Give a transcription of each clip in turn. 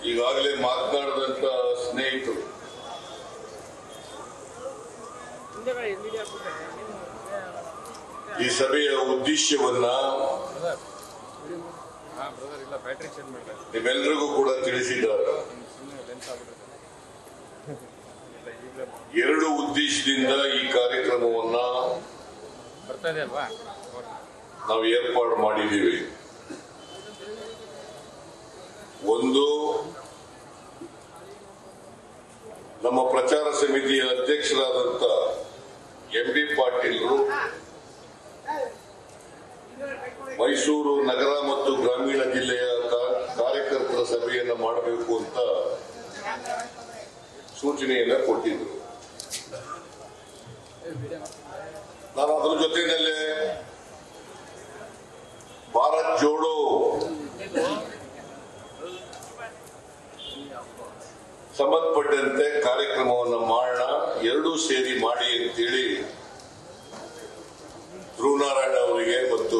ಈಗಾಗಲೇ ಮಾತನಾಡಿದಂತ ಸ್ನೇಹಿತರು ಈ ಸಭೆಯ ಉದ್ದೇಶವನ್ನ ಹಾ ಬ್ರದರ್ ಇಲ್ಲ ಬ್ಯಾಟ್ರಿ ಚೇಂಜ್ ಮಾಡ್ತಾರೆ ನಿಮ್ಮೆಲ್ಲರಿಗೂ ಕೂಡ ತಿಳಿಸಿದ್ದಾರೆ ಸುಮ್ಮನೆ ಲೆನ್ಸ್ ಆಗ್ಬಿಡುತ್ತೆ ಇಲ್ಲ ಈಗಲೇ ಎರಡು ಉದ್ದೇಶದಿಂದ ಈ ಕಾರ್ಯಕ್ರಮವನ್ನ ಬರ್ತಾ ಇದೆ ಅಲ್ವಾ ನಾವು ಏರ್ಪಾಡು ಮಾಡಿದ್ದೀವಿ ಒಂದು ನಮ್ಮ ಪ್ರಚಾರ ಸಮಿತಿಯ ಅಧ್ಯಕ್ಷರಾದಂತ ಎಂ ಬಿ ಪಾಟೀಲ್ರು ಮೈಸೂರು ನಗರ ಮತ್ತು ಗ್ರಾಮೀಣ ಜಿಲ್ಲೆಯ ಕಾ- ಕಾರ್ಯಕರ್ತರ ಸಭೆಯನ್ನ ಮಾಡಬೇಕು ಅಂತ ಸೂಚನೆಯನ್ನ ಕೊಟ್ಟಿದ್ರು ನಾನು ಅದರ ಜೊತೆಯಲ್ಲೇ ಭಾರತ್ ಜೋಡೋ ಸಂಬಂಧಪಟ್ಟಂತೆ ಕಾರ್ಯಕ್ರಮವನ್ನು ಮಾಡೋಣ ಎರಡೂ ಸೇರಿ ಮಾಡಿ ಅಂತೇಳಿ ಧ್ರುವನಾರಾಯಣ ಅವರಿಗೆ ಮತ್ತು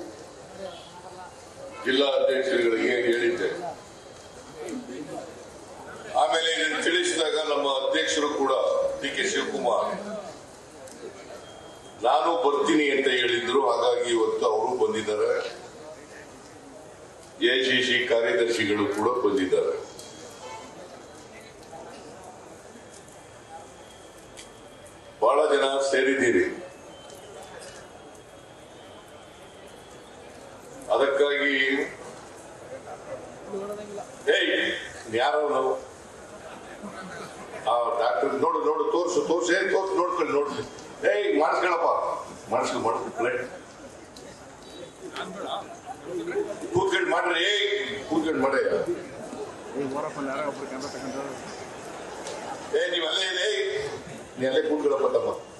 ಜಿಲ್ಲಾ ಅಧ್ಯಕ್ಷರುಗಳಿಗೆ ಹೇಳಿದ್ದೆ ಆಮೇಲೆ ಇದನ್ನು ತಿಳಿಸಿದಾಗ ನಮ್ಮ ಅಧ್ಯಕ್ಷರು ಕೂಡ ಡಿ ಕೆ ಶಿವಕುಮಾರ್ ನಾನು ಬರ್ತೀನಿ ಅಂತ ಹೇಳಿದ್ರು ಹಾಗಾಗಿ ಇವತ್ತು ಅವರು ಬಂದಿದ್ದಾರೆ ಎಐಸಿಸಿ ಕಾರ್ಯದರ್ಶಿಗಳು ಕೂಡ ಬಂದಿದ್ದಾರೆ ಬಹಳ ಜನ ಸೇರಿದ್ದೀರಿ ಅದಕ್ಕಾಗಿ ಏಯ್ ಯಾರು ನಾವು ಆ ಡಾಕ್ಟರ್ ನೋಡು ನೋಡು ತೋರ್ಸು ತೋರ್ಸು ಏನ್ ತೋರ್ಸು ನೋಡ್ಕೊಳ್ಳಿ ನೋಡ್ಲಿ ಏಯ್ ಮಾಡಿಸ್ಕೊಳಪ್ಪ ಮಾಡಿಸ್ಕೊ ಮಾಡಿಸ್ಕೊ ಪ್ಲೇಟ್ ಕೂತ್ಕೊಂಡು ಮಾಡ್ರಿ ಏಯ್ ಕೂತ್ಕೊಂಡು ಮಾಡ್ರಿ ಓರಪ್ಪಲ್ಲಿ ಯಾರೋ ಒಬ್ರು ಕ್ಯಾಮ್ರಾ ತಗೊಂಡ್ರು ಏ ನೀವ್ ಅಲ್ಲೇ ಇದೆ ಏಯ್ ನೀ ಅಲ್ಲೇ ಕೂತ್ಕೊಳ್ಳಪ್ಪ ತಮ್ಮ